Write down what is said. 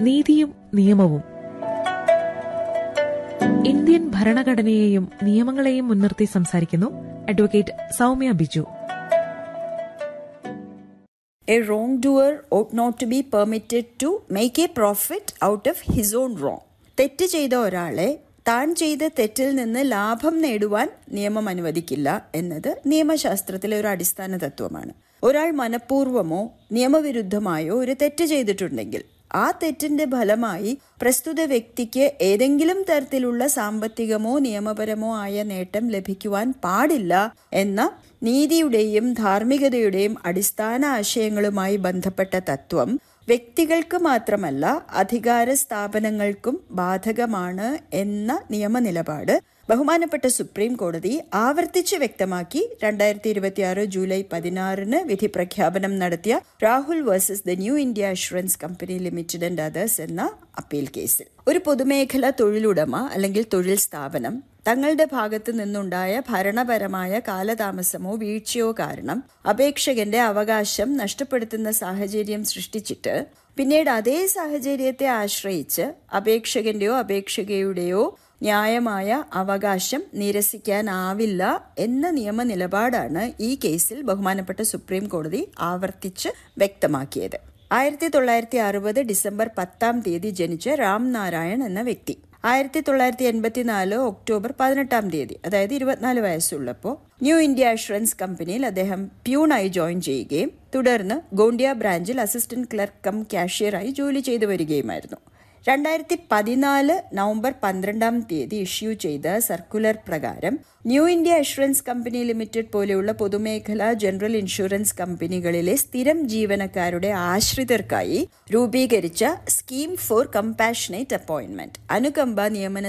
നീതിയും നിയമവും ഇന്ത്യൻ ഭരണഘടനയെയും നിയമങ്ങളെയും മുൻനിർത്തി സംസാരിക്കുന്നു advocate Soumya Biju A wrongdoer ought not to be permitted to make a profit out of his own wrong. തെറ്റ് ചെയ്ത ഒരാളെ താൻ ചെയ്ത തെറ്റിൽ നിന്ന് ലാഭം നേടുവാൻ നിയമം അനുവദിക്കില്ല എന്നത് നിയമശാസ്ത്രത്തിലെ ഒരു അടിസ്ഥാന തത്വമാണ് ഒരാൾ മനഃപൂർവമോ നിയമവിരുദ്ധമായോ ഒരു തെറ്റ് ചെയ്തിട്ടുണ്ടെങ്കിൽ ആ തെറ്റിന്റെ ഫലമായി പ്രസ്തുത വ്യക്തിക്ക് ഏതെങ്കിലും തരത്തിലുള്ള സാമ്പത്തികമോ നിയമപരമോ ആയ നേട്ടം ലഭിക്കുവാൻ പാടില്ല എന്ന നീതിയുടെയും ധാർമ്മികതയുടെയും അടിസ്ഥാന ആശയങ്ങളുമായി ബന്ധപ്പെട്ട തത്വം വ്യക്തികൾക്ക് മാത്രമല്ല അധികാര സ്ഥാപനങ്ങൾക്കും ബാധകമാണ് എന്ന നിയമനിലപാട് ബഹുമാനപ്പെട്ട സുപ്രീം കോടതി ആവർത്തിച്ച് വ്യക്തമാക്കി രണ്ടായിരത്തി ഇരുപത്തിയാറ് ജൂലൈ പതിനാറിന് വിധി പ്രഖ്യാപനം നടത്തിയ Rahul versus the New India Assurance company limited and others എന്ന അപ്പീൽ കേസിൽ ഒരു പൊതുമേഖല തൊഴിലുടമ അല്ലെങ്കിൽ തൊഴിൽ സ്ഥാപനം തങ്ങളുടെ ഭാഗത്തു നിന്നുണ്ടായ ഭരണപരമായ കാലതാമസമോ വീഴ്ചയോ കാരണം അപേക്ഷകന്റെ അവകാശം നഷ്ടപ്പെടുത്തുന്ന സാഹചര്യം സൃഷ്ടിച്ചിട്ട് പിന്നീട് അതേ സാഹചര്യത്തെ ആശ്രയിച്ച് അപേക്ഷകന്റെയോ അപേക്ഷകയുടെയോ ന്യായമായ അവകാശം നിരസിക്കാനാവില്ല എന്ന നിയമ നിലപാടാണ് ഈ കേസിൽ ബഹുമാനപ്പെട്ട സുപ്രീം കോടതി ആവർത്തിച്ച് വ്യക്തമാക്കിയത് ആയിരത്തി തൊള്ളായിരത്തി അറുപത് ഡിസംബർ പത്താം തീയതി ജനിച്ച രാം നാരായൺ എന്ന വ്യക്തി ആയിരത്തി തൊള്ളായിരത്തി എൺപത്തിനാല് ഒക്ടോബർ പതിനെട്ടാം തീയതി അതായത് ഇരുപത്തിനാല് വയസ്സുള്ളപ്പോൾ ന്യൂ ഇന്ത്യ അഷുറൻസ് കമ്പനിയിൽ അദ്ദേഹം പ്യൂണായി ജോയിൻ ചെയ്യുകയും തുടർന്ന് ഗോണ്ടിയ ബ്രാഞ്ചിൽ അസിസ്റ്റന്റ് ക്ലർക്ക് കം കാഷ്യറായി ജോലി ചെയ്തു വരികയുമായിരുന്നു രണ്ടായിരത്തി പതിനാല് നവംബർ പന്ത്രണ്ടാം തീയതി ഇഷ്യൂ ചെയ്ത സർക്കുലർ പ്രകാരം New India Assurance company limited പോലെയുള്ള പൊതുമേഖലാ ജനറൽ ഇൻഷുറൻസ് കമ്പനികളിലെ സ്ഥിരം ജീവനക്കാരുടെ ആശ്രിതർക്കായി രൂപീകരിച്ച സ്കീം ഫോർ കമ്പാഷനേറ്റ് അപ്പോയിന്റ്മെന്റ് അനുകമ്പ നിയമന